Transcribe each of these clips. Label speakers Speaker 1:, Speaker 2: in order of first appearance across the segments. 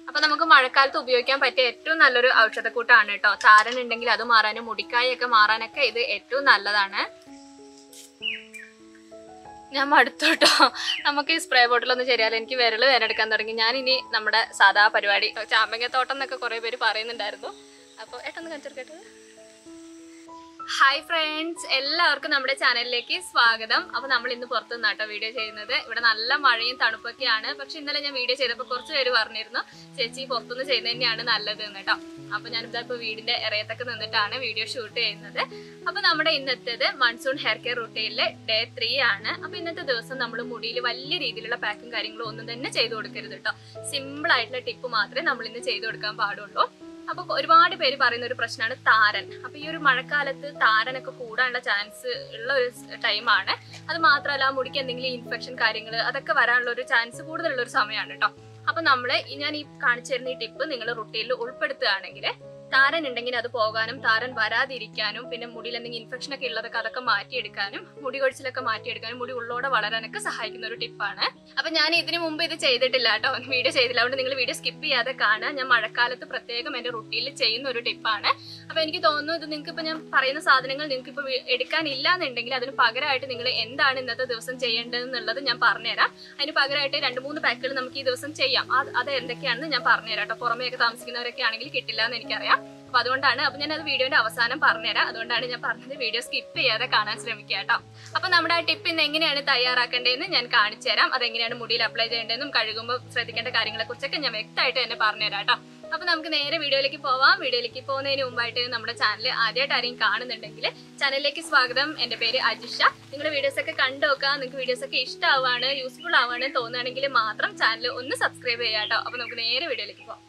Speaker 1: അപ്പൊ നമുക്ക് മഴക്കാലത്ത് ഉപയോഗിക്കാൻ പറ്റിയ ഏറ്റവും നല്ലൊരു ഔഷധക്കൂട്ടാണ് കേട്ടോ താരൻ ഉണ്ടെങ്കിൽ അത് മാറാനും മുടിക്കായൊക്കെ മാറാനൊക്കെ ഇത് ഏറ്റവും നല്ലതാണ് ഞാൻ മടുത്തു കേട്ടോ നമുക്ക് ഈ സ്പ്രേ ബോട്ടിലൊന്നും ശരിയല്ല എനിക്ക് വിരൽ വേനെടുക്കാൻ തുടങ്ങി ഞാൻ ഇനി നമ്മുടെ സാധാ പരിപാടി ചാമ്പങ്ങത്തോട്ടം എന്നൊക്കെ കുറെ പേര് പറയുന്നുണ്ടായിരുന്നു അപ്പോൾ ഏട്ടൊന്ന് കാണിച്ചെടുക്കട്ടെ ഹായ് ഫ്രണ്ട്സ് എല്ലാവർക്കും നമ്മുടെ ചാനലിലേക്ക് സ്വാഗതം അപ്പൊ നമ്മൾ ഇന്ന് പുറത്തു നിന്നാട്ടോ വീഡിയോ ചെയ്യുന്നത് ഇവിടെ നല്ല മഴയും തണുപ്പൊക്കെയാണ് പക്ഷെ ഇന്നലെ ഞാൻ വീഡിയോ ചെയ്തപ്പോൾ കുറച്ച് പേര് പറഞ്ഞിരുന്നു ചേച്ചി പുറത്തുനിന്ന് ചെയ്യുന്നത് തന്നെയാണ് നല്ലത് എന്ന് കേട്ടോ അപ്പൊ ഞാനിതാ ഇപ്പൊ വീടിന്റെ ഇറയത്തൊക്കെ നിന്നിട്ടാണ് വീഡിയോ ഷൂട്ട് ചെയ്യുന്നത് അപ്പൊ നമ്മുടെ ഇന്നത്തേത് മൺസൂൺ ഹെയർ കെയർ റൂട്ടീനിലെ ഡേ ത്രീ ആണ് അപ്പൊ ഇന്നത്തെ ദിവസം നമ്മൾ മുടിയിൽ വലിയ രീതിയിലുള്ള പാക്കും കാര്യങ്ങളും ഒന്നും തന്നെ ചെയ്തു കൊടുക്കരുത് കേട്ടോ സിമ്പിൾ ആയിട്ടുള്ള ടിപ്പ് മാത്രമേ നമ്മൾ ഇന്ന് ചെയ്തു കൊടുക്കാൻ പാടുള്ളൂ അപ്പൊ ഒരുപാട് പേര് പറയുന്ന ഒരു പ്രശ്നമാണ് താരൻ അപ്പൊ ഈ ഒരു മഴക്കാലത്ത് താരനൊക്കെ കൂടാനുള്ള ചാൻസ് ഉള്ള ഒരു ടൈമാണ് അത് മാത്രമല്ല മുടിക്ക് എന്തെങ്കിലും ഇൻഫെക്ഷൻ കാര്യങ്ങൾ അതൊക്കെ വരാനുള്ള ഒരു ചാൻസ് കൂടുതലുള്ള ഒരു സമയമാണ് കേട്ടോ അപ്പൊ നമ്മള് ഈ ഞാൻ ഈ കാണിച്ചു തരുന്ന ഈ ടിപ്പ് നിങ്ങൾ റുട്ടീനിൽ ഉൾപ്പെടുത്തുകയാണെങ്കിൽ താരൻ ഉണ്ടെങ്കിൽ അത് പോകാനും താരൻ വരാതിരിക്കാനും പിന്നെ മുടിയിൽ എന്തെങ്കിലും ഇൻഫെക്ഷൻ ഒക്കെ ഉള്ളതൊക്കെ അതൊക്കെ മാറ്റിയെടുക്കാനും മുടി കൊഴിച്ചിലൊക്കെ മാറ്റിയെടുക്കാനും മുടി ഉള്ളോടെ വളരാനൊക്കെ സഹായിക്കുന്ന ഒരു ടിപ്പാണ് അപ്പൊ ഞാൻ ഇതിനു മുമ്പ് ഇത് ചെയ്തിട്ടില്ല കേട്ടോ വീഡിയോ ചെയ്തില്ല അതുകൊണ്ട് നിങ്ങൾ വീഡിയോ സ്കിപ്പ് ചെയ്യാതെ കാണുക ഞാൻ മഴക്കാലത്ത് പ്രത്യേകം എന്റെ റുട്ടീനിൽ ചെയ്യുന്ന ഒരു ടിപ്പാണ് അപ്പൊ എനിക്ക് തോന്നുന്നു ഇത് നിങ്ങൾക്ക് ഇപ്പൊ ഞാൻ പറയുന്ന സാധനങ്ങൾ നിങ്ങൾക്ക് ഇപ്പൊ എടുക്കാനില്ല എന്നുണ്ടെങ്കിൽ അതിന് പകരമായിട്ട് നിങ്ങൾ എന്താണ് ഇന്നത്തെ ദിവസം ചെയ്യേണ്ടതെന്നുള്ളത് ഞാൻ പറഞ്ഞുതരാം അതിന് പകരമായിട്ട് രണ്ട് മൂന്ന് പാക്കുകൾ നമുക്ക് ഈ ദിവസം ചെയ്യാം അത് അത് എന്തൊക്കെയാണെന്ന് ഞാൻ പറഞ്ഞുതരാം കേട്ടോ പുറമേയൊക്കെ താമസിക്കുന്നവരൊക്കെ ആണെങ്കിൽ കിട്ടില്ല എന്ന് എനിക്കറിയാം അപ്പൊ അതുകൊണ്ടാണ് അപ്പൊ ഞാൻ അത് വീഡിയോന്റെ അവസാനം പറഞ്ഞുതരാം അതുകൊണ്ടാണ് ഞാൻ പറഞ്ഞത് വീഡിയോ സ്കിപ്പ് ചെയ്യാതെ കാണാൻ ശ്രമിക്കുക കേട്ടോ അപ്പൊ നമ്മുടെ ആ ടിപ്പ് ഇന്ന് എങ്ങനെയാണ് തയ്യാറാക്കേണ്ടതെന്ന് ഞാൻ കാണിച്ചു തരാം അതെങ്ങനെയാണ് മുടിയിൽ അപ്ലൈ ചെയ്യേണ്ടതെന്നും കഴുകുമ്പോൾ ശ്രദ്ധിക്കേണ്ട കാര്യങ്ങളെ കുറിച്ചൊക്കെ ഞാൻ വ്യക്തമായിട്ട് തന്നെ പറഞ്ഞുതരാം കേട്ടോ അപ്പൊ നമുക്ക് നേരെ വീഡിയോയിലേക്ക് പോവാം വീഡിയോയിലേക്ക് പോകുന്നതിന് മുമ്പായിട്ട് നമ്മുടെ ചാനൽ ആദ്യമായിട്ട് ആരെയും കാണുന്നുണ്ടെങ്കിൽ ചാനലിലേക്ക് സ്വാഗതം എന്റെ പേര് അജിഷ നിങ്ങളുടെ വീഡിയോസ് ഒക്കെ കണ്ടു നോക്കാം നിങ്ങൾക്ക് വീഡിയോസ് ഒക്കെ ഇഷ്ടമാവാണ് യൂസ്ഫുൾ ആവാണ് തോന്നുകയാണെങ്കിൽ മാത്രം ചാനൽ ഒന്ന് സബ്സ്ക്രൈബ് ചെയ്യാം കേട്ടോ അപ്പൊ നമുക്ക് നേരെ വീഡിയോയിലേക്ക് പോവാം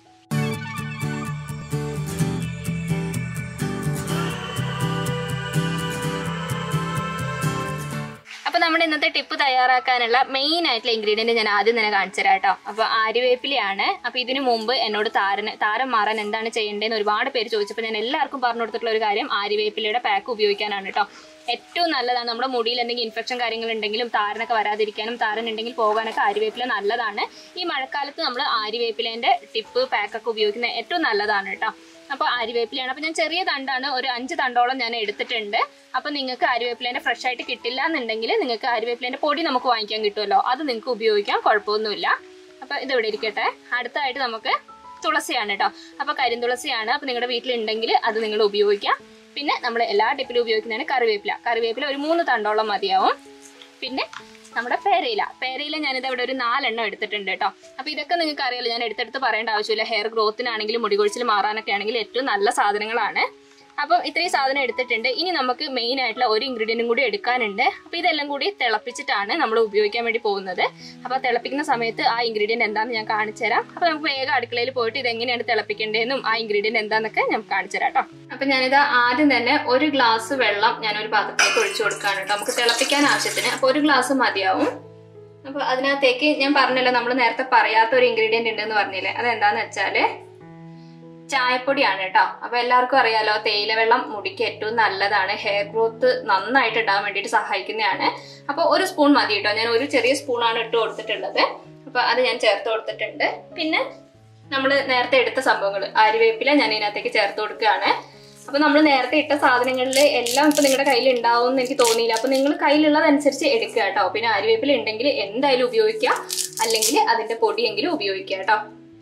Speaker 1: അപ്പൊ നമ്മുടെ ഇന്നത്തെ ടിപ്പ് തയ്യാറാക്കാനുള്ള മെയിൻ ആയിട്ടുള്ള ഇൻഗ്രീഡിയന്റ് ഞാൻ ആദ്യം തന്നെ കാണിച്ചു തരാം കേട്ടോ അപ്പൊ ആര്യവേപ്പിലയാണ് അപ്പൊ ഇതിനു മുമ്പ് എന്നോട് താരന് താരം മാറാൻ എന്താണ് ചെയ്യേണ്ടതെന്ന് ഒരുപാട് പേര് ചോദിച്ചപ്പോൾ ഞാൻ എല്ലാവർക്കും പറഞ്ഞു കൊടുത്തിട്ടുള്ള ഒരു കാര്യം ആര്യവേപ്പിലയുടെ പാക്ക് ഉപയോഗിക്കാനാണ് കേട്ടോ ഏറ്റവും നല്ലതാണ് നമ്മുടെ മുടിയിൽ എന്തെങ്കിലും ഇൻഫെക്ഷൻ കാര്യങ്ങൾ ഉണ്ടെങ്കിലും താരനൊക്കെ വരാതിരിക്കാനും താരൻ ഉണ്ടെങ്കിൽ പോകാനൊക്കെ ആര്യവേപ്പില നല്ലതാണ് ഈ മഴക്കാലത്ത് നമ്മൾ ആര്യവേപ്പിലേന്റെ ടിപ്പ് പാക്കൊക്കെ ഉപയോഗിക്കുന്നത് ഏറ്റവും നല്ലതാണ് കേട്ടോ അപ്പൊ ആര്യവേപ്പിലയാണ് അപ്പൊ ഞാൻ ചെറിയ തണ്ടാണ് ഒരു അഞ്ച് തണ്ടോളം ഞാൻ എടുത്തിട്ടുണ്ട് അപ്പൊ നിങ്ങൾക്ക് ആര്യവേപ്പിലേന്റെ ഫ്രഷ് ആയിട്ട് കിട്ടില്ല എന്നുണ്ടെങ്കിൽ നിങ്ങൾക്ക് ആര്യവേപ്പിലേന്റെ പൊടി നമുക്ക് വാങ്ങിക്കാൻ കിട്ടുമല്ലോ അത് നിങ്ങൾക്ക് ഉപയോഗിക്കാം കുഴപ്പമൊന്നുമില്ല അപ്പൊ ഇത് ഇവിടെ ഇരിക്കട്ടെ അടുത്തായിട്ട് നമുക്ക് തുളസിയാണ് കേട്ടോ അപ്പൊ കരിന്തുളസിയാണ് അപ്പൊ നിങ്ങളുടെ വീട്ടിലുണ്ടെങ്കിൽ അത് നിങ്ങൾ ഉപയോഗിക്കാം പിന്നെ നമ്മൾ എല്ലാ ടിപ്പിലും ഉപയോഗിക്കുന്നതാണ് കറിവേപ്പില കറിവേപ്പില ഒരു മൂന്ന് തണ്ടോളം മതിയാവും പിന്നെ നമ്മുടെ പേരയില പേരയില ഞാനിത് ഇവിടെ ഒരു നാലെണ്ണം എടുത്തിട്ടുണ്ട് കേട്ടോ അപ്പൊ ഇതൊക്കെ നിങ്ങൾക്ക് അറിയാലോ ഞാൻ എടുത്തെടുത്ത് പറയേണ്ട ആവശ്യമില്ല ഹെയർ ഗ്രോത്തിനാണെങ്കിലും മുടി കൊഴിച്ചിൽ മാറാനൊക്കെ ആണെങ്കിലും ഏറ്റവും നല്ല സാധനങ്ങളാണ് അപ്പം ഇത്രയും സാധനം എടുത്തിട്ടുണ്ട് ഇനി നമുക്ക് മെയിൻ ആയിട്ടുള്ള ഒരു ഇൻഗ്രീഡിയൻറ്റും കൂടി എടുക്കാനുണ്ട് അപ്പൊ ഇതെല്ലാം കൂടി തിളപ്പിച്ചിട്ടാണ് നമ്മൾ ഉപയോഗിക്കാൻ വേണ്ടി പോകുന്നത് അപ്പൊ തിളപ്പിക്കുന്ന സമയത്ത് ആ ഇൻഗ്രീഡിയൻറ്റ് എന്താണെന്ന് ഞാൻ കാണിച്ചു തരാം അപ്പൊ നമുക്ക് വേഗം അടുക്കളയിൽ പോയിട്ട് ഇത് എങ്ങനെയാണ് തിളപ്പിക്കേണ്ടതെന്നും ആ ഇൻഗ്രീഡിയൻറ്റ് എന്താണെന്നൊക്കെ ഞാൻ കാണിച്ചു തരാം കേട്ടോ അപ്പൊ ഞാനിത് ആദ്യം തന്നെ ഒരു ഗ്ലാസ് വെള്ളം ഞാൻ ഒരു പാത്രത്തിലേക്ക് ഒഴിച്ചു കൊടുക്കുകയാണ് കേട്ടോ നമുക്ക് തിളപ്പിക്കാൻ ആവശ്യത്തിന് അപ്പൊ ഒരു ഗ്ലാസ് മതിയാവും അപ്പൊ അതിനകത്തേക്ക് ഞാൻ പറഞ്ഞല്ലോ നമ്മൾ നേരത്തെ പറയാത്ത ഒരു ഇൻഗ്രീഡിയന്റ് ഉണ്ടെന്ന് പറഞ്ഞില്ലേ അതെന്താന്ന് വെച്ചാല് ചായപ്പൊടിയാണ് കേട്ടോ അപ്പൊ എല്ലാവർക്കും അറിയാലോ തേയില വെള്ളം മുടിക്ക് ഏറ്റവും നല്ലതാണ് ഹെയർ ഗ്രോത്ത് നന്നായിട്ട് ഇടാൻ വേണ്ടിയിട്ട് സഹായിക്കുന്നതാണ് അപ്പൊ ഒരു സ്പൂൺ മതി കേട്ടോ ഞാൻ ഒരു ചെറിയ സ്പൂണാണ് ഇട്ട് കൊടുത്തിട്ടുള്ളത് അപ്പൊ അത് ഞാൻ ചേർത്ത് കൊടുത്തിട്ടുണ്ട് പിന്നെ നമ്മൾ നേരത്തെ എടുത്ത സംഭവങ്ങൾ ആര്യവേപ്പില ഞാൻ ഇതിനകത്തേക്ക് ചേർത്ത് കൊടുക്കുകയാണ് അപ്പൊ നമ്മൾ നേരത്തെ ഇട്ട സാധനങ്ങളിൽ എല്ലാം ഇപ്പൊ നിങ്ങളുടെ കയ്യിൽ ഉണ്ടാവും എന്ന് എനിക്ക് തോന്നിയില്ല അപ്പൊ നിങ്ങൾ കയ്യിലുള്ളതനുസരിച്ച് എടുക്കുക കേട്ടോ പിന്നെ ആര്യവേപ്പില ഉണ്ടെങ്കിൽ എന്തായാലും ഉപയോഗിക്കുക അല്ലെങ്കിൽ അതിന്റെ പൊടിയെങ്കിലും ഉപയോഗിക്കുക കേട്ടോ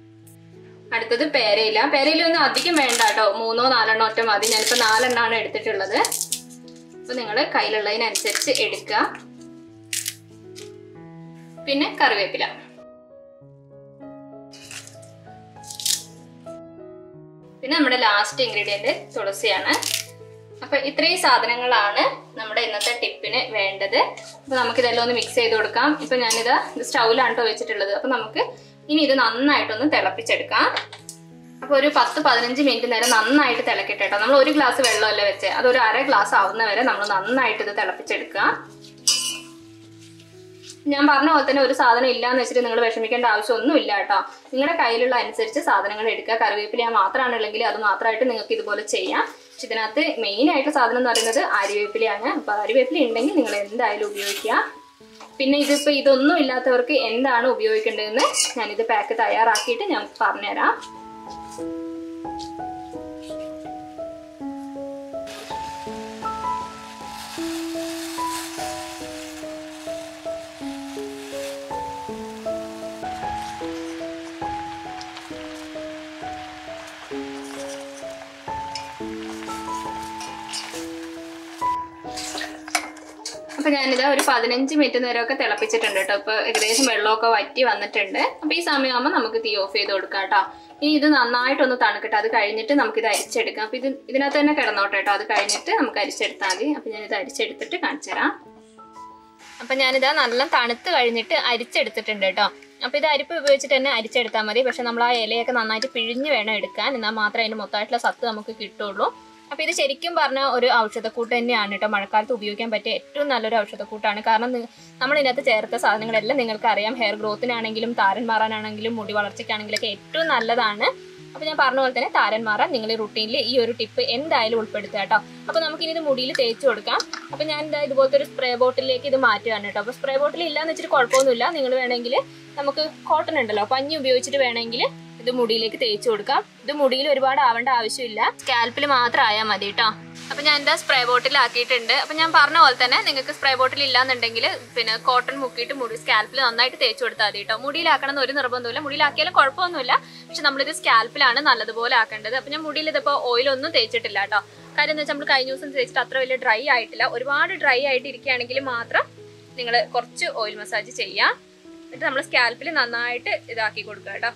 Speaker 1: അടുത്തത് പേരയില പേരയില ഒന്നും അധികം വേണ്ട കേട്ടോ മൂന്നോ നാലെണ്ണോ ഒറ്റ മതി ഞാനിപ്പോ നാലെണ്ണാണ് എടുത്തിട്ടുള്ളത് അപ്പൊ നിങ്ങൾ കയ്യിലുള്ളതിനനുസരിച്ച് എടുക്കുക പിന്നെ കറിവേപ്പില പിന്നെ നമ്മുടെ ലാസ്റ്റ് ഇൻഗ്രീഡിയന്റ് തുളസിയാണ് അപ്പൊ ഇത്രയും സാധനങ്ങളാണ് നമ്മുടെ ഇന്നത്തെ ടിപ്പിന് വേണ്ടത് അപ്പൊ നമുക്ക് ഇതെല്ലാം ഒന്ന് മിക്സ് ചെയ്ത് കൊടുക്കാം ഇപ്പൊ ഞാനിത് ഇത് സ്റ്റൗവിലാണ് കേട്ടോ വെച്ചിട്ടുള്ളത് അപ്പൊ നമുക്ക് ഇനി ഇത് നന്നായിട്ടൊന്ന് തിളപ്പിച്ചെടുക്കാം അപ്പൊ ഒരു പത്ത് പതിനഞ്ച് മിനിറ്റ് നേരം നന്നായിട്ട് തിളക്കട്ടെ കേട്ടോ നമ്മൾ ഒരു ഗ്ലാസ് വെള്ളമല്ല വെച്ചേ അതൊരു അര ഗ്ലാസ് ആവുന്ന വരെ നമ്മൾ നന്നായിട്ട് ഇത് തിളപ്പിച്ചെടുക്കുക ഞാൻ പറഞ്ഞ പോലെ തന്നെ ഒരു സാധനം ഇല്ലാന്ന് വെച്ചിട്ട് നിങ്ങൾ വിഷമിക്കേണ്ട ആവശ്യമൊന്നുമില്ല കേട്ടോ നിങ്ങളുടെ കയ്യിലുള്ള അനുസരിച്ച് സാധനങ്ങൾ എടുക്കുക കറിവേപ്പില മാത്രമാണ് ഉള്ളെങ്കിൽ അത് മാത്രമായിട്ട് നിങ്ങൾക്ക് ഇതുപോലെ ചെയ്യാം പക്ഷെ ഇതിനകത്ത് മെയിൻ ആയിട്ട് സാധനം എന്ന് പറയുന്നത് ആര്യവേപ്പിലയാണ് അപ്പൊ ആര്യവേപ്പില ഉണ്ടെങ്കിൽ നിങ്ങൾ എന്തായാലും ഉപയോഗിക്കുക പിന്നെ ഇതിപ്പോ ഇതൊന്നും ഇല്ലാത്തവർക്ക് എന്താണ് ഉപയോഗിക്കേണ്ടതെന്ന് ഞാനിത് പാക്ക് തയ്യാറാക്കിയിട്ട് ഞാൻ പറഞ്ഞുതരാം അപ്പൊ ഞാനിത് ഒരു പതിനഞ്ച് മിനിറ്റ് നേരമൊക്കെ തിളപ്പിച്ചിട്ടുണ്ട് കേട്ടോ ഇപ്പൊ ഏകദേശം വെള്ളമൊക്കെ വറ്റി വന്നിട്ടുണ്ട് അപ്പൊ ഈ സമയമാകുമ്പോൾ നമുക്ക് തീ ഓഫ് ചെയ്ത് കൊടുക്കാം കേട്ടോ ഇനി ഇത് നന്നായിട്ടൊന്ന് തണുക്കട്ടെ അത് കഴിഞ്ഞിട്ട് നമുക്ക് ഇത് അരിച്ചെടുക്കാം അപ്പൊ ഇത് ഇതിനകത്ത് തന്നെ കിടന്നോട്ടെ കേട്ടോ അത് കഴിഞ്ഞിട്ട് നമുക്ക് അരിച്ചെടുത്താൽ മതി അപ്പൊ ഞാനിത് അരിച്ചെടുത്തിട്ട് കാണിച്ചു തരാം അപ്പൊ ഞാനിത് നല്ല തണുത്ത് കഴിഞ്ഞിട്ട് അരിച്ചെടുത്തിട്ടുണ്ട് കേട്ടോ അപ്പൊ ഇത് അരിപ്പ് ഉപയോഗിച്ചിട്ട് തന്നെ അരിച്ചെടുത്താൽ മതി പക്ഷെ നമ്മൾ ആ ഇലയൊക്കെ നന്നായിട്ട് പിഴിഞ്ഞ് വേണം എടുക്കാൻ എന്നാൽ മാത്രമേ അതിന് മൊത്തമായിട്ടുള്ള സത്ത് നമുക്ക് കിട്ടുള്ളൂ അപ്പൊ ഇത് ശരിക്കും പറഞ്ഞ ഒരു ഔഷധക്കൂട്ട് തന്നെയാണ് കേട്ടോ മഴക്കാലത്ത് ഉപയോഗിക്കാൻ പറ്റിയ ഏറ്റവും നല്ലൊരു ഔഷധക്കൂട്ടാണ് കാരണം നി- നമ്മൾ ഇതിനകത്ത് ചേർത്ത സാധനങ്ങളെല്ലാം നിങ്ങൾക്ക് അറിയാം ഹെയർ ഗ്രോത്തിനാണെങ്കിലും താരൻ മാറാനാണെങ്കിലും മുടി വളർച്ചയ്ക്കാണെങ്കിലും ഒക്കെ ഏറ്റവും നല്ലതാണ് അപ്പൊ ഞാൻ പറഞ്ഞ പോലെ തന്നെ താരൻ മാറാൻ നിങ്ങൾ റുട്ടീനിൽ ഈ ഒരു ടിപ്പ് എന്തായാലും ഉൾപ്പെടുത്തുക കേട്ടോ അപ്പൊ നമുക്ക് ഇനി ഇത് മുടിയിൽ തേച്ച് കൊടുക്കാം അപ്പൊ ഞാൻ ഇതാ ഇതുപോലത്തെ ഒരു സ്പ്രേ ബോട്ടിലേക്ക് ഇത് മാറ്റുകയാണ് കേട്ടോ അപ്പൊ സ്പ്രേ ബോട്ടിൽ ഇല്ലാന്ന് വെച്ചിട്ട് കുഴപ്പമൊന്നുമില്ല നിങ്ങൾ വേണമെങ്കിൽ നമുക്ക് കോട്ടൺ ഉണ്ടല്ലോ പഞ്ഞി ഉപയോഗിച്ചിട്ട് വേണമെങ്കിൽ ഇത് മുടിയിലേക്ക് തേച്ച് കൊടുക്കാം ഇത് മുടിയിൽ ഒരുപാട് ആവേണ്ട ആവശ്യമില്ല സ്കാൽപ്പിൽ മാത്രം ആയാൽ മതി കേട്ടോ അപ്പൊ ഞാൻ എന്താ സ്പ്രേ ബോട്ടിൽ ആക്കിയിട്ടുണ്ട് അപ്പൊ ഞാൻ പറഞ്ഞ പോലെ തന്നെ നിങ്ങൾക്ക് സ്പ്രേ ബോട്ടിൽ ഇല്ലാന്നുണ്ടെങ്കിൽ പിന്നെ കോട്ടൺ മുക്കിയിട്ട് മുടി സ്കാൽപ്പിൽ നന്നായിട്ട് തേച്ച് കൊടുത്താൽ മതി കേട്ടോ മുടിയിലാക്കണം എന്ന് ഒരു നിർബന്ധമില്ല മുടിയിലാക്കിയാലും കുഴപ്പമൊന്നുമില്ല പക്ഷെ നമ്മളിത് സ്കാൽപ്പിലാണ് നല്ലതുപോലെ ആക്കേണ്ടത് അപ്പൊ ഞാൻ മുടിയിൽ ഇതിപ്പോൾ ഓയിലൊന്നും തേച്ചിട്ടില്ല കേട്ടോ കാര്യം എന്ന് വെച്ചാൽ നമ്മൾ കഴിഞ്ഞ ദിവസം തേച്ചിട്ട് അത്ര വലിയ ഡ്രൈ ആയിട്ടില്ല ഒരുപാട് ഡ്രൈ ആയിട്ട് ഇരിക്കുകയാണെങ്കിൽ മാത്രം നിങ്ങൾ കുറച്ച് ഓയിൽ മസാജ് ചെയ്യാം എന്നിട്ട് നമ്മൾ സ്കാൽപ്പിൽ നന്നായിട്ട് ഇതാക്കി കൊടുക്കുക കേട്ടോ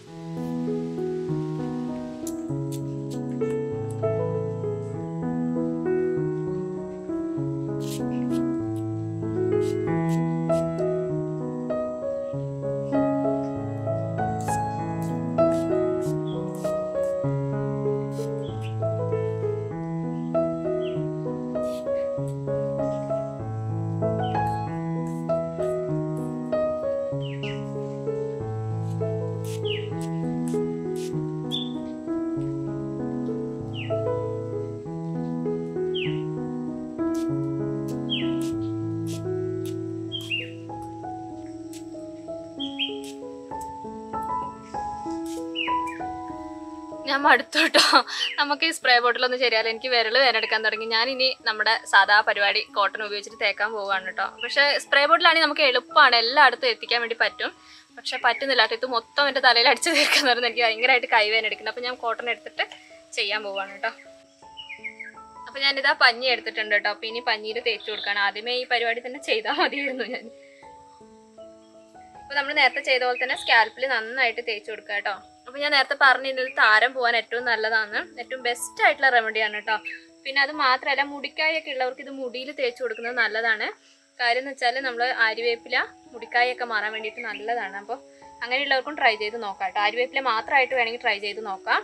Speaker 1: ഞാൻ മടുത്തു കേട്ടോ നമുക്ക് ഈ സ്പ്രേ ബോട്ടിലൊന്നും ശരിയല്ല എനിക്ക് വിരൽ വേനെടുക്കാൻ തുടങ്ങി ഞാൻ ഇനി നമ്മുടെ സാധാ പരിപാടി കോട്ടൺ ഉപയോഗിച്ചിട്ട് തേക്കാൻ പോവാണ് കേട്ടോ പക്ഷെ സ്പ്രേ ബോട്ടിലാണെങ്കിൽ നമുക്ക് എളുപ്പമാണ് എല്ലായിടത്തും എത്തിക്കാൻ വേണ്ടി പറ്റും പക്ഷെ പറ്റുന്നില്ല കേട്ടോ ഇത് മൊത്തം എൻ്റെ തലയിൽ അടിച്ച് തേക്കാൻ പറയുന്നത് എനിക്ക് ഭയങ്കരമായിട്ട് കൈവേന എടുക്കുന്നത് അപ്പം ഞാൻ കോട്ടൺ എടുത്തിട്ട് ചെയ്യാൻ പോവാണ് കേട്ടോ അപ്പം ഞാനിതാ പഞ്ഞി എടുത്തിട്ടുണ്ട് കേട്ടോ അപ്പം ഇനി പഞ്ഞിയിൽ തേച്ച് കൊടുക്കണം ആദ്യമേ ഈ പരിപാടി തന്നെ ചെയ്താൽ മതിയായിരുന്നു ഞാൻ അപ്പൊ നമ്മൾ നേരത്തെ ചെയ്ത പോലെ തന്നെ സ്കാൽപ്പിൽ നന്നായിട്ട് തേച്ച് കൊടുക്കുക കേട്ടോ അപ്പൊ ഞാൻ നേരത്തെ പറഞ്ഞിരുന്നത് താരം പോകാൻ ഏറ്റവും നല്ലതാണ് ഏറ്റവും ബെസ്റ്റ് ആയിട്ടുള്ള റെമഡിയാണ് കേട്ടോ പിന്നെ അത് മാത്രമല്ല മുടിക്കായൊക്കെ ഉള്ളവർക്ക് ഇത് മുടിയിൽ തേച്ച് കൊടുക്കുന്നത് നല്ലതാണ് കാര്യം എന്ന് വെച്ചാൽ നമ്മൾ ആര്യവേപ്പില മുടിക്കായൊക്കെ മാറാൻ വേണ്ടിയിട്ട് നല്ലതാണ് അപ്പോൾ അങ്ങനെയുള്ളവർക്കും ട്രൈ ചെയ്ത് നോക്കാം കേട്ടോ ആര്യവേപ്പില മാത്രമായിട്ട് വേണമെങ്കിൽ ട്രൈ ചെയ്ത് നോക്കാം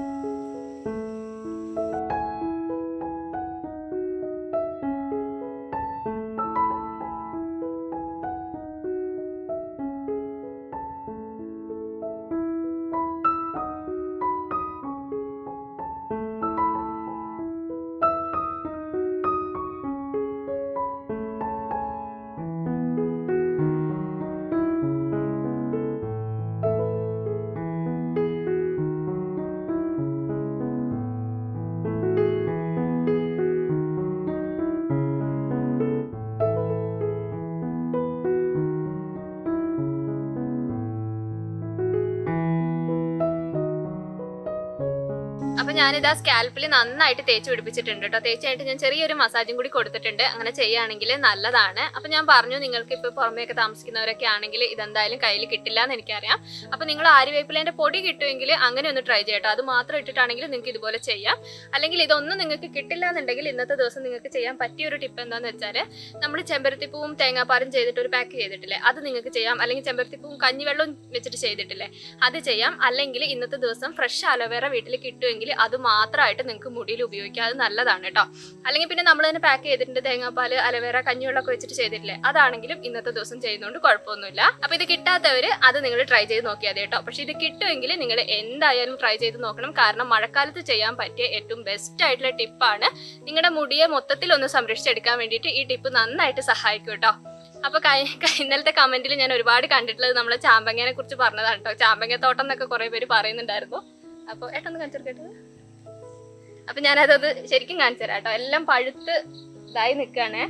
Speaker 1: അപ്പൊ ഞാനിതാ സ്കാൽപ്പിൽ നന്നായിട്ട് തേച്ച് പിടിപ്പിച്ചിട്ടുണ്ട് കേട്ടോ തേച്ചായിട്ട് ഞാൻ ചെറിയൊരു മസാജും കൂടി കൊടുത്തിട്ടുണ്ട് അങ്ങനെ ചെയ്യുകയാണെങ്കിൽ നല്ലതാണ് അപ്പൊ ഞാൻ പറഞ്ഞു നിങ്ങൾക്ക് ഇപ്പൊ പുറമേയൊക്കെ താമസിക്കുന്നവരൊക്കെ ആണെങ്കിൽ ഇതെന്തായാലും കയ്യിൽ കിട്ടില്ല എന്ന് എനിക്കറിയാം അപ്പൊ നിങ്ങൾ ആര്യവേപ്പിലേന്റെ പൊടി കിട്ടുമെങ്കിൽ അങ്ങനെ ഒന്ന് ട്രൈ ചെയ്യട്ടോ അത് മാത്രം ഇട്ടിട്ടാണെങ്കിൽ നിങ്ങൾക്ക് ഇതുപോലെ ചെയ്യാം അല്ലെങ്കിൽ ഇതൊന്നും നിങ്ങൾക്ക് കിട്ടില്ല എന്നുണ്ടെങ്കിൽ ഇന്നത്തെ ദിവസം നിങ്ങൾക്ക് ചെയ്യാൻ പറ്റിയ ഒരു ടിപ്പ് എന്താന്ന് വെച്ചാൽ നമ്മൾ ചെമ്പരത്തിപ്പൂവും തേങ്ങാപ്പാലും ചെയ്തിട്ട് ഒരു പാക്ക് ചെയ്തിട്ടില്ലേ അത് നിങ്ങൾക്ക് ചെയ്യാം അല്ലെങ്കിൽ ചെമ്പരത്തിപ്പൂവും കഞ്ഞിവെള്ളവും വെച്ചിട്ട് ചെയ്തിട്ടില്ലേ അത് ചെയ്യാം അല്ലെങ്കിൽ ഇന്നത്തെ ദിവസം ഫ്രഷ് അലോവേറ വീട്ടിൽ കിട്ടുമെങ്കിൽ അത് മാത്രമായിട്ട് നിങ്ങൾക്ക് മുടിയിൽ ഉപയോഗിക്കാം അത് നല്ലതാണ് കേട്ടോ അല്ലെങ്കിൽ പിന്നെ നമ്മൾ തന്നെ പാക്ക് ചെയ്തിട്ടുണ്ട് തേങ്ങാപ്പാൽ അലോവേറ കഞ്ഞിവെള്ളമൊക്കെ വെച്ചിട്ട് ചെയ്തിട്ടില്ലേ അതാണെങ്കിലും ഇന്നത്തെ ദിവസം ചെയ്യുന്നതുകൊണ്ട് കുഴപ്പമൊന്നുമില്ല അപ്പൊ ഇത് കിട്ടാത്തവര് അത് നിങ്ങൾ ട്രൈ ചെയ്ത് നോക്കിയാൽ മതി കേട്ടോ പക്ഷെ ഇത് കിട്ടുമെങ്കിൽ നിങ്ങൾ എന്തായാലും ട്രൈ ചെയ്ത് നോക്കണം കാരണം മഴക്കാലത്ത് ചെയ്യാൻ പറ്റിയ ഏറ്റവും ബെസ്റ്റ് ആയിട്ടുള്ള ടിപ്പാണ് നിങ്ങളുടെ മുടിയെ മൊത്തത്തിൽ ഒന്ന് സംരക്ഷിച്ചെടുക്കാൻ വേണ്ടിയിട്ട് ഈ ടിപ്പ് നന്നായിട്ട് സഹായിക്കും കേട്ടോ അപ്പൊ കഴി- കഴി- ഇന്നലത്തെ കമന്റിൽ ഞാൻ ഒരുപാട് കണ്ടിട്ടുള്ളത് നമ്മളെ ചാമ്പങ്ങനെ കുറിച്ച് പറഞ്ഞതാണ് കേട്ടോ ചാമ്പങ്ങ തോട്ടം എന്നൊക്കെ കുറെ പേര് പറയുന്നുണ്ടായിരുന്നു അപ്പൊ ഏട്ടൊന്ന് കാണിച്ചെടുക്കട്ടെ അപ്പൊ ഞാനതത് ശരിക്കും കാണിച്ചു തരാം കേട്ടോ എല്ലാം പഴുത്ത് ഇതായി നിൽക്കുകയാണേ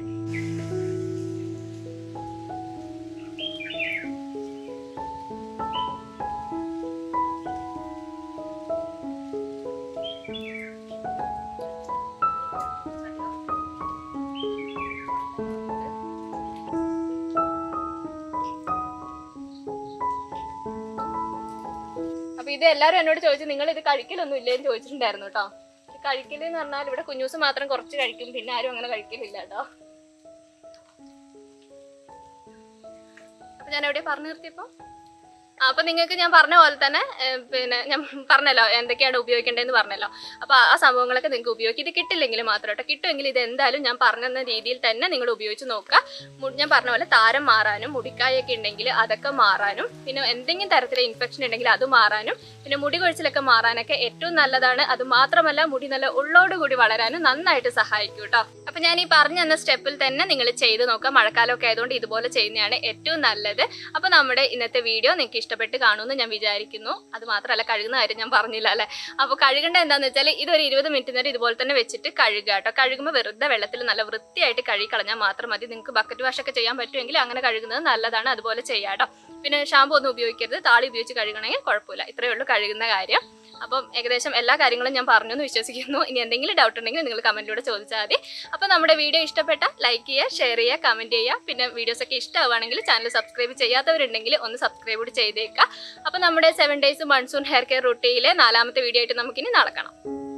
Speaker 1: അപ്പൊ ഇത് എല്ലാവരും എന്നോട് ചോദിച്ചു നിങ്ങൾ ഇത് കഴിക്കലൊന്നും ഇല്ലേന്ന് ചോദിച്ചിട്ടുണ്ടായിരുന്നു കേട്ടോ ഇത് കഴിക്കല് എന്ന് പറഞ്ഞാൽ ഇവിടെ കുഞ്ഞൂസ് മാത്രം കുറച്ച് കഴിക്കും പിന്നെ ആരും അങ്ങനെ കഴിക്കലില്ല കേട്ടോ അപ്പൊ ഞാൻ എവിടെ പറഞ്ഞു നിർത്തിയപ്പോ ആ, അപ്പൊ നിങ്ങൾക്ക് ഞാൻ പറഞ്ഞ പോലെ തന്നെ ഏഹ്, പിന്നെ ഞാൻ പറഞ്ഞല്ലോ എന്തൊക്കെയാണ് ഉപയോഗിക്കേണ്ടതെന്ന് പറഞ്ഞല്ലോ അപ്പൊ ആ സംഭവങ്ങളൊക്കെ നിങ്ങൾക്ക് ഉപയോഗിക്കും ഇത് കിട്ടില്ലെങ്കിൽ മാത്രം കേട്ടോ കിട്ടുമെങ്കിൽ ഇത് എന്തായാലും ഞാൻ പറഞ്ഞ രീതിയിൽ തന്നെ നിങ്ങൾ ഉപയോഗിച്ച് നോക്കുക മു- ഞാൻ പറഞ്ഞ പോലെ താരം മാറാനും മുടിക്കായൊക്കെ ഉണ്ടെങ്കിൽ അതൊക്കെ മാറാനും പിന്നെ എന്തെങ്കിലും തരത്തിലെ ഇൻഫെക്ഷൻ ഉണ്ടെങ്കിൽ അത് മാറാനും പിന്നെ മുടി കൊഴിച്ചിലൊക്കെ മാറാനൊക്കെ ഏറ്റവും നല്ലതാണ് അത് മാത്രമല്ല മുടി നല്ല ഉള്ളോടുകൂടി വളരാനും നന്നായിട്ട് സഹായിക്കും കേട്ടോ അപ്പൊ ഞാൻ ഈ പറഞ്ഞു തന്ന സ്റ്റെപ്പിൽ തന്നെ നിങ്ങൾ ചെയ്ത് നോക്കുക മഴക്കാലമൊക്കെ ആയതുകൊണ്ട് ഇതുപോലെ ചെയ്യുന്നതാണ് ഏറ്റവും നല്ലത് അപ്പൊ നമ്മുടെ ഇന്നത്തെ വീഡിയോ നിങ്ങൾക്ക് ഇഷ്ടപ്പെട്ട് കാണുമെന്ന് ഞാൻ വിചാരിക്കുന്നു അത് മാത്രമല്ല കഴുകുന്ന കാര്യം ഞാൻ പറഞ്ഞില്ല അല്ലെ അപ്പോൾ കഴുകേണ്ട എന്താന്ന് വെച്ചാൽ ഇതൊരു ഇരുപത് മിനിറ്റ് നേരം ഇതുപോലെ തന്നെ വെച്ചിട്ട് കഴുകുക കേട്ടോ കഴുകുമ്പോൾ വെറുതെ വെള്ളത്തിൽ നല്ല വൃത്തിയായിട്ട് കഴുകി കളഞ്ഞാൽ മാത്രം മതി നിങ്ങൾക്ക് ബക്കറ്റ് വാഷ് ഒക്കെ ചെയ്യാൻ പറ്റുമെങ്കിൽ അങ്ങനെ കഴുകുന്നത് നല്ലതാണ് അതുപോലെ ചെയ്യാം കേട്ടോ പിന്നെ ഷാമ്പു ഒന്നും ഉപയോഗിക്കരുത് താളി ഉപയോഗിച്ച് കഴുകണമെങ്കിൽ കുഴപ്പമില്ല ഇത്രയേ ഉള്ളൂ കഴുകുന്ന കാര്യം അപ്പം ഏകദേശം എല്ലാ കാര്യങ്ങളും ഞാൻ പറഞ്ഞു എന്ന് വിശ്വസിക്കുന്നു ഇനി എന്തെങ്കിലും ഡൗട്ട് ഉണ്ടെങ്കിൽ നിങ്ങൾ കമന്റിലൂടെ ചോദിച്ചാൽ മതി അപ്പോൾ നമ്മുടെ വീഡിയോ ഇഷ്ടപ്പെട്ട ലൈക്ക് ചെയ്യുക ഷെയർ ചെയ്യുക കമന്റ് ചെയ്യുക പിന്നെ വീഡിയോസ് ഒക്കെ ഇഷ്ടമാവുകയാണെങ്കിൽ ചാനൽ സബ്സ്ക്രൈബ് ചെയ്യാത്തവരുണ്ടെങ്കിൽ ഒന്ന് സബ്സ്ക്രൈബ് കൂടി ചെയ്തേക്കുക അപ്പോൾ നമ്മുടെ seven days monsoon hair care റൂട്ടിയിലെ നാലാമത്തെ വീഡിയോ ആയിട്ട് നമുക്കിനി നടക്കണം